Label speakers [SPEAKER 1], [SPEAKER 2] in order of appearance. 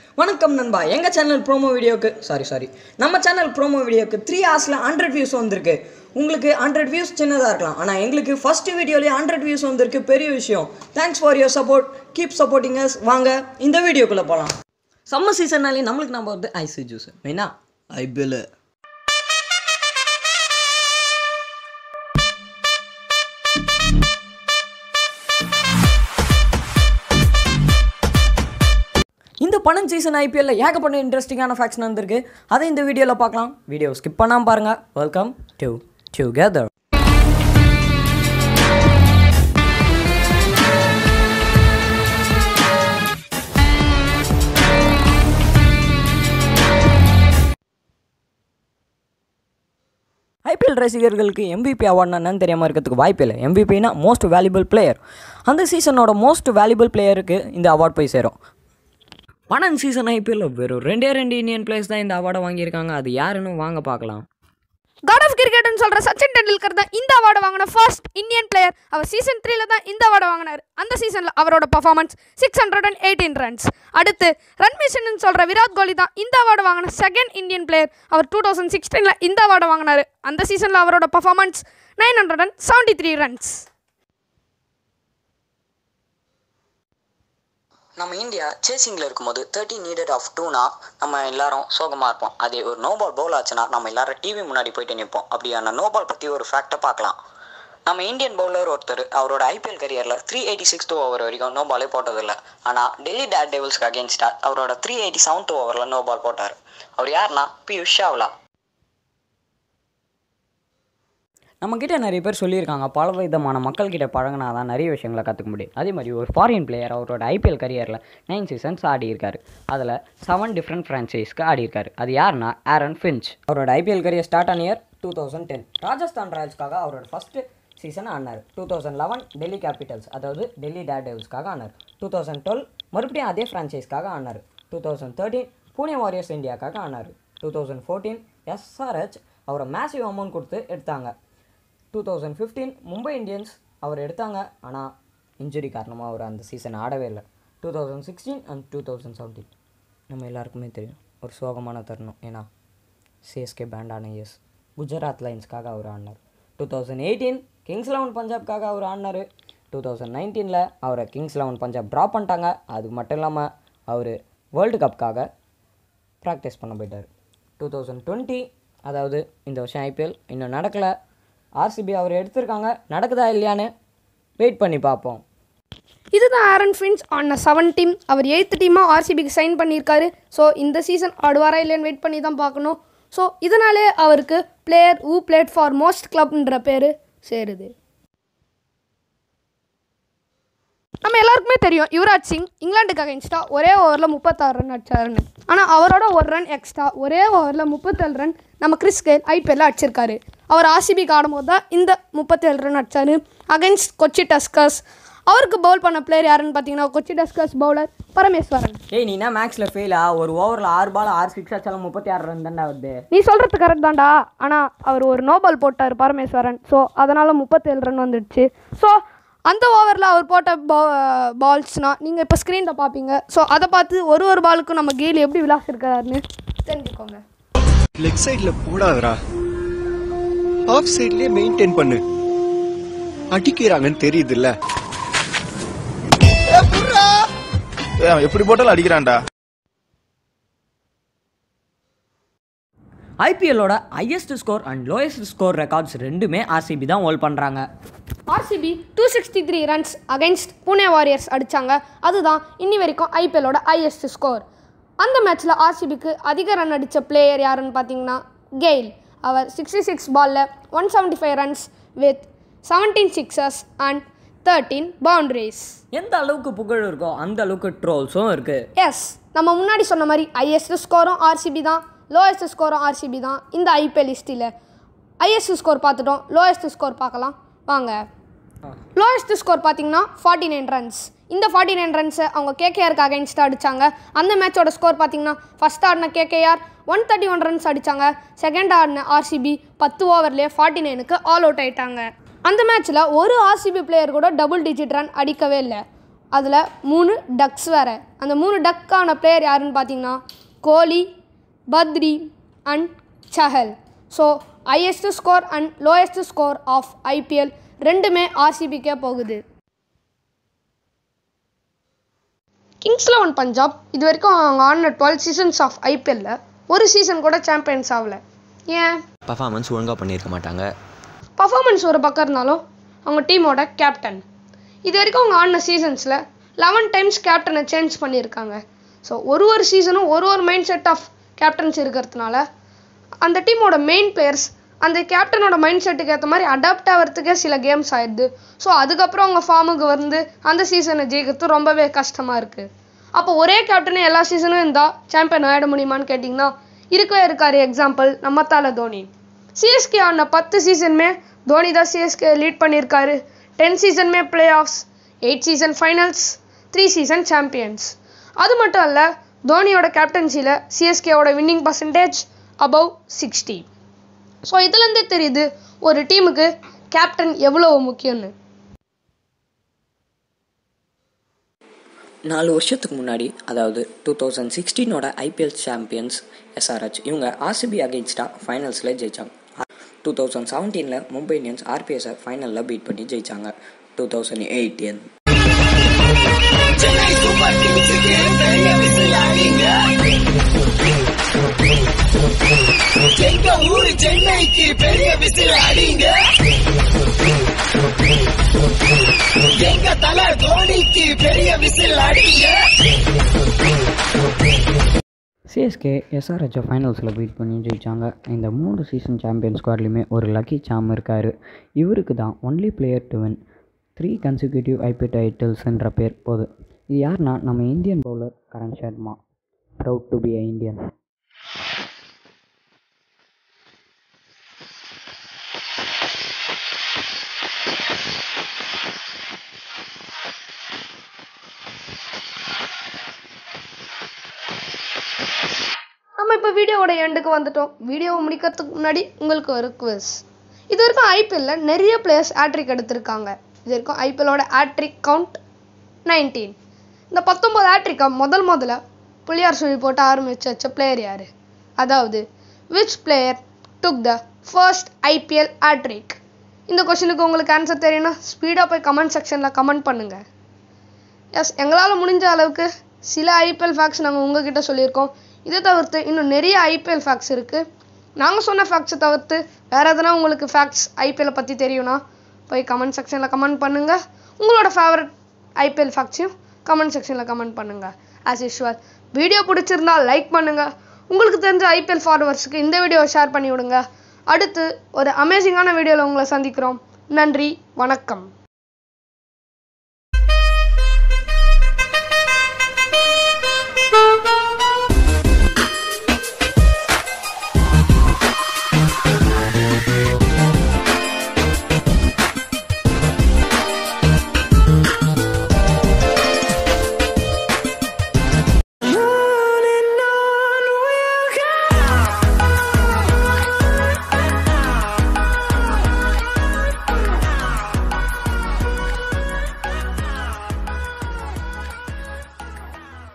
[SPEAKER 1] வணக்கம் நண்பா எங்கள் சேனல் ப்ரோமோ வீடியோக்கு சாரி சாரி நம்ம சேனல் ப்ரோமோ வீடியோக்கு த்ரீ ஹவர்ஸில் ஹண்ட்ரட் வியூஸ் வந்திருக்கு உங்களுக்கு ஹண்ட்ரட் வியூஸ் சின்னதாக இருக்கலாம் ஆனால் எங்களுக்கு ஃபஸ்ட்டு வீடியோலேயே ஹண்ட்ரட் வியூஸ் வந்திருக்கு பெரிய விஷயம் thanks for your support keep supporting us வாங்க இந்த வீடியோக்குள்ளே போகலாம் சம்மர் சீசன்னாலே நம்மளுக்கு நம்ம வந்து ஐஸ் ஜூஸ் மெயினா ஐபிஎல் இந்த பணம் சீசன் ஐபிஎல்ல ஏகப்பட்ட இன்ட்ரெஸ்டிங்கான ஃபேக்ட்ஸ் நடந்திருக்கு அதை இந்த வீடியோவில் பார்க்கலாம் வீடியோ ஸ்கிப் பண்ணாமல் பாருங்கள் வெல்கம் டு டுகெதர் ஐபிஎல் ரசிகர்களுக்கு எம்பிபி அவார்ட்னா என்னன்னு தெரியாமல் இருக்கிறதுக்கு வாய்ப்பு இல்லை எம்பிபினா மோஸ்ட் வேல்யூபிள் பிளேயர் அந்த சீசனோட மோஸ்ட் வேல்யூபிள் பிளேயருக்கு இந்த அவார்ட் போய் சேரும் பணம் சீசன் ஐபிஎல்ல வெறும் ரெண்டே ரெண்டு இந்தியன் பிளேயர்ஸ் தான் இந்த அவார்டை வாங்கியிருக்காங்க அது யாருன்னு வாங்க பார்க்கலாம்
[SPEAKER 2] காட் ஆஃப் கிரிக்கெட்னு சொல்கிற சச்சின் டெண்டுல்கர் தான் இந்த அவார்டை வாங்கின ஃபர்ஸ்ட் இந்தியன் பிளேயர் அவர் சீசன் த்ரீல தான் இந்த அவார்டை வாங்கினார் அந்த சீசனில் அவரோட performance six hundred and eighteen runs அடுத்து ரன் மிஷன் சொல்கிற விராட் கோலி தான் இந்த அவார்டை வாங்கின செகண்ட் இந்தியன் பிளேயர் அவர் டூ தௌசண்ட் சிக்ஸ்டீனில் இந்த அவார்டை வாங்கினார் அந்த சீசனில் அவரோட performance nine hundred and seventy three runs
[SPEAKER 3] நம்ம இந்தியா சேசிங்கில் இருக்கும்போது தேர்ட்டி நீடட் ஆஃப் டூனா நம்ம எல்லாரும் சோகமாக இருப்போம் அதே ஒரு நோ பால் பவுல் ஆச்சுன்னா நம்ம எல்லாரும் டிவி முன்னாடி போயிட்டு நிற்போம் அப்படியான நோ பால் பற்றி ஒரு ஃபேக்டை பார்க்கலாம் நம்ம இந்தியன் பவுலர் ஒருத்தர் அவரோட ஐபிஎல் கரியரில் த்ரீ எயிட்டி சிக்ஸ்த் ஓவர் வரைக்கும் நோ பாலே போட்டதில்லை ஆனால் டெல்லி டேட் டெவில்ஸ்க்கு அகேன்ஸ்டாக அவரோட த்ரீ எயிட்டி செவன்த் ஓவரில் நோ பால் போட்டார் அவர் யாருன்னா பியூஷ் சாவ்லா
[SPEAKER 1] நம்மக்கிட்ட நிறைய பேர் சொல்லியிருக்காங்க பல விதமான மக்கள்கிட்ட பழகினா தான் நிறைய விஷயங்களை கற்றுக்க முடியும் அதே மாதிரி ஒரு ஃபாரின் பிளேயர் அவரோட ஐபிஎல் கரியரில் நைன் சீசன்ஸ் ஆடியிருக்காரு அதில் செவன் டிஃப்ரெண்ட் ஃப்ரான்ச்சைஸ்க்கு ஆடியிருக்காரு அது யாருன்னா ஆரன் ஃபின்ச் அவரோட ஐபிஎல் கரியர் ஸ்டார்ட் ஆன year two thousand ten Rajasthan ராயல்ஸ்க்காக அவரோட ஃபஸ்ட்டு சீசன் ஆனார் two thousand eleven Delhi capitals அதாவது டெல்லி டேர் டெவில்ஸ்க்காக ஆனார் டூ தௌசண்ட் டுவெல் மறுபடியும் அதே ஃப்ரான்ச்சைஸ்க்காக ஆனார் two thousand thirteen Pune warriors இந்தியாக்காக ஆனார் டூ தௌசண்ட் ஃபோர்டீன் எஸ்ஆர்ஹெச் அவரை மேசிவ் அமௌண்ட் கொடுத்து எடுத்தாங்க two thousand fifteen Mumbai Indians அவர் எடுத்தாங்க ஆனால் இன்ஜுரி காரணமாக அவர் அந்த சீசன் ஆடவே இல்லை two thousand sixteen and two thousand seventeen நம்ம எல்லாருக்குமே தெரியும் ஒரு சோகமான தருணம் ஏன்னா சிஎஸ்கே பேண்டான இயர்ஸ் குஜராத் லைன்ஸ்க்காக அவர் ஆடினார் two thousand eighteen kings eleven பஞ்சாப்காக அவர் ஆடினார் டூ தௌசண்ட் நைன்டீனில் அவரை கிங்ஸ் லெவன் பஞ்சாப் ட்ராப் பண்ணிட்டாங்க அது மட்டும் இல்லாமல் அவர் வேர்ல்டு கப்புக்காக ப்ராக்டிஸ் பண்ண போயிட்டார் டூ தௌசண்ட் டுவெண்ட்டி அதாவது இந்த வருஷம் ஐபிஎல் இன்னும் நடக்கலை ஆர்சிபி அவர் எடுத்திருக்காங்க நடக்குதா இல்லையான்னு வெயிட் பண்ணி பார்ப்போம்
[SPEAKER 2] இதுதான் ஆரன் ஃபின்ச் ஆன செவன் டீம் அவர் எயித்து டீமாக ஆர்சிபிக்கு சைன் பண்ணியிருக்காரு ஸோ இந்த சீசன் ஆடுவாரா இல்லையான்னு வெயிட் பண்ணி தான் பார்க்கணும் ஸோ இதனாலே அவருக்கு player who played for most கிளப்ன்ற பேர் சேருது நம்ம எல்லாருக்குமே தெரியும் யுவராஜ் சிங் இங்கிலாந்துக்கு அகைன்ஸ்டா ஒரே ஓவரில் முப்பத்தாறு ரன் அடிச்சாருன்னு ஆனால் அவரோட ஒரு ரன் எக்ஸ்ட்ரா ஒரே ஓவரில் முப்பத்தேழு ரன் நம்ம கிறிஸ் கெயில் ஐபிஎல்ல அடிச்சிருக்காரு அவர் ஆர்சிபிக்கு ஆடும்போது தான் இந்த முப்பத்தேழு ரன் அடிச்சாரு அகைன்ஸ்ட் கொச்சி டஸ்கர்ஸ் அவருக்கு பவுல் பண்ண பிளேயர் யாருன்னு பார்த்தீங்கன்னா கொச்சி டஸ்கர்ஸ் பவுலர் பரமேஸ்வரன்
[SPEAKER 1] ஏய் நீ என்ன மேக்ஸில் ஃபெயிலா ஒரு ஓவரில் ஆறு பால் ஆறு சிக்ஸ் அடிச்சாலும் முப்பத்தி ஆறு ரன் தானே வருது
[SPEAKER 2] நீ சொல்கிறது கரெக்ட் தான்டா ஆனால் அவர் ஒரு நோபால் போட்டார் பரமேஸ்வரன் ஸோ அதனால் முப்பத்தேழு ரன் வந்துடுச்சு ஸோ அந்த ஓவரில் அவர் போட்ட பால்ஸ்னால் நீங்கள் இப்போ ஸ்க்ரீனில் பார்ப்பீங்க ஸோ அதை பார்த்து ஒரு ஒரு பாலுக்கும் நம்ம கெயில் எப்படி விளாசிருக்காருன்னு தெரிஞ்சுக்கோங்க
[SPEAKER 4] லெக் சைடுல போடாதடா ஆஃப் சைட்லயே மெயின்டைன் பண்ணு அடிக்கிறாங்கன்னு தெரியுதுல்ல
[SPEAKER 5] ஏய், அவன் எப்படி போட்டாலும் அடிக்கிறான்டா
[SPEAKER 1] ஐபிஎல்லோட highest score and lowest score records ரெண்டுமே ஆர்சிபி தான் ஹோல்ட் பண்ணுறாங்க
[SPEAKER 2] RCB two sixty three runs against Pune warriors அடித்தாங்க அதுதான் இன்னி வரைக்கும் ஐபிஎல்லோட ஹையஸ்ட் ஸ்கோர் அந்த மேட்ச்சில் ஆர்சிபிக்கு அதிக ரன் அடித்த பிளேயர் யாருன்னு பார்த்தீங்கன்னா கெயில் அவர் சிக்ஸ்டி சிக்ஸ் பாலில் one seventy five runs with seventeen sixes and thirteen boundaries
[SPEAKER 1] எந்த அளவுக்கு புகழ் இருக்கோ அந்த அளவுக்கு ட்ரோல்ஸும் இருக்குது
[SPEAKER 2] எஸ் நம்ம முன்னாடி சொன்ன மாதிரி ஹையஸ்ட் ஸ்கோரும் ஆர்சிபி தான் லோயஸ்ட் ஸ்கோரும் ஆர்சிபி தான் இந்த ஐபிஎல் ஹிஸ்ட்ரியில் ஹையஸ்ட் ஸ்கோர் பார்த்துட்டோம் லோயஸ்ட் ஸ்கோர் பார்க்கலாம் வாங்க லோயஸ்ட் ஸ்கோர் பார்த்தீங்கன்னா ஃபார்ட்டி நைன் ரன்ஸ் இந்த ஃபார்ட்டி நைன் ரன்ஸை அவங்க கேகேஆருக்கு அகைன்ஸ்டாக அடித்தாங்க அந்த மேட்சோட ஸ்கோர் பார்த்தீங்கன்னா ஃபஸ்ட் ஆடின KKR one thirty one runs அடித்தாங்க செகண்ட் ஆடின ஆர்சிபி பத்து ஓவர்லேயே ஃபார்ட்டி நைனுக்கு ஆல் அவுட் ஆயிட்டாங்க அந்த மேட்ச்சில் ஒரு ஆர்சிபி பிளேயர் கூட டபுள் டிஜிட் ரன் அடிக்கவே இல்லை அதில் மூணு டக்ஸ் வேறு அந்த மூணு டக்கான பிளேயர் யாருன்னு பார்த்தீங்கன்னா Kohli Badree and Chahal so highest score and lowest score of IPL ரெண்டுமே ஆர்சிபிக்கே போகுது கிங்ஸ் லெவன் பஞ்சாப் இது வரைக்கும் அவங்க ஆடின டுவெல் சீசன்ஸ் ஆஃப் ஐபிஎல்ல ஒரு சீசன் கூட சாம்பியன்ஸ் ஆகல ஏன்
[SPEAKER 6] பர்ஃபார்மன்ஸ் ஒழுங்காக பண்ணியிருக்க மாட்டாங்க
[SPEAKER 2] பர்ஃபார்மன்ஸ் ஒரு பக்கம் இருந்தாலும் அவங்க டீமோட கேப்டன் இது வரைக்கும் அவங்க ஆடின சீசன்ஸில் லெவன் டைம்ஸ் கேப்டனை சேஞ்ச் பண்ணியிருக்காங்க ஸோ ஒரு ஒரு சீசனும் ஒரு ஒரு மைண்ட் செட் ஆஃப் கேப்டன்ஸ் இருக்கிறதுனால அந்த டீமோட மெயின் பிளேயர்ஸ் அந்த கேப்டனோட மைண்ட் செட்டுக்கு ஏற்ற மாதிரி அடாப்ட் ஆகிறதுக்கே சில கேம்ஸ் ஆயிடுது ஸோ அதுக்கப்புறம் அவங்க ஃபார்முக்கு வந்து அந்த சீசனை ஜெயிக்கிறது ரொம்பவே கஷ்டமாக இருக்குது அப்போ ஒரே கேப்டனே எல்லா சீசனும் இருந்தால் சாம்பியன் ஆகிட முடியுமான்னு கேட்டிங்கன்னா இருக்கவே இருக்காரு எக்ஸாம்பிள் நம்ம தலை தோனி சிஎஸ்கே ஆடின பத்து சீசனுமே தோனி தான் சிஎஸ்கே லீட் பண்ணியிருக்காரு டென் சீசனுமே playoffs eight season finals three season champions அது மட்டும் அல்ல தோனியோட கேப்டன்சியில் சிஎஸ்கேவோட winning percentage above sixty so இதுலேருந்தே தெரியுது ஒரு டீமுக்கு கேப்டன் எவ்வளோ முக்கியம்னு
[SPEAKER 3] நாலு வருஷத்துக்கு முன்னாடி அதாவது டூ தௌசண்ட் சிக்ஸ்டீனோட ஐபிஎல் சாம்பியன்ஸ் எஸ்ஆர்ஹெச் இவங்க ஆர்சிபி அகெயின்ஸ்டாக ஃபைனல்ஸில் ஜெயிச்சாங்க டூ தௌசண்ட் செவன்டீனில் மும்பை இந்தியன்ஸ் ஆர்பிஎஸை ஃபைனலில் பீட் பண்ணி ஜெயிச்சாங்க டூ தௌசண்ட் எயிட்டீன்
[SPEAKER 1] சிஎஸ்கே எஸ்ஆர்ஹெச்சை ஃபைனல்ஸில் பீட் பண்ணி ஜெயிச்சாங்க இந்த மூணு சீசன் சாம்பியன் ஸ்குவாட்லேயுமே ஒரு லக்கி சாம் இருக்கார் இவருக்கு தான் only player to win three consecutive IPL டைட்டில்ஸ்ன்ற பேர் போகுது இது யாருன்னா நம்ம Indian bowler Karn Sharma proud to be a Indian
[SPEAKER 2] நம்ம இப்போ வீடியோவோட எண்டுக்கு வந்துட்டோம் வீடியோவை முடிக்கிறதுக்கு முன்னாடி உங்களுக்கு ஒரு குவிஸ் இது வரைக்கும் ஐபிஎல்ல நிறைய பிளேயர்ஸ் ஆட்ரிக் எடுத்திருக்காங்க இது வரைக்கும் ஐபிஎல்லோட ஆட்ரிக் கவுண்ட் நைன்டீன் இந்த பத்தொம்பது ஆட்ரிக்கை முதல் முதல்ல புளியார் சுழி போட்டு ஆரம்பிச்சு வச்ச பிளேயர் யார் அதாவது which player took the first IPL hattrick இந்த கொஷினுக்கு உங்களுக்கு ஆன்சர் தெரியும்னா ஸ்பீடாக போய் கமெண்ட் செக்ஷனில் கமெண்ட் பண்ணுங்கள் எஸ் எங்களால் முடிஞ்ச அளவுக்கு சில ஐபிஎல் ஃபேக்ட்ஸ் நாங்கள் உங்ககிட்ட சொல்லியிருக்கோம் இதை தவிர்த்து இன்னும் நிறைய ஐபிஎல் ஃபேக்ட்ஸ் இருக்குது நாங்கள் சொன்ன ஃபேக்ட்ஸை தவிர்த்து வேறு எதனா உங்களுக்கு ஃபேக்ட்ஸ் ஐபிஎல்லை பற்றி தெரியும்னா போய் கமெண்ட் செக்ஷனில் கமெண்ட் பண்ணுங்கள் உங்களோட ஃபேவரட் ஐபிஎல் ஃபேக்ட்ஸையும் கமெண்ட் செக்ஷனில் கமெண்ட் பண்ணுங்கள் ஆஸ் யூஷுவல் வீடியோ பிடிச்சிருந்தா லைக் பண்ணுங்கள் உங்களுக்கு தெரிஞ்ச ஐபிஎல் ஃபாலோவர்ஸுக்கு இந்த வீடியோவை ஷேர் பண்ணி விடுங்க அடுத்து ஒரு அமேசிங்கான வீடியோவில் உங்களை சந்திக்கிறோம் நன்றி வணக்கம்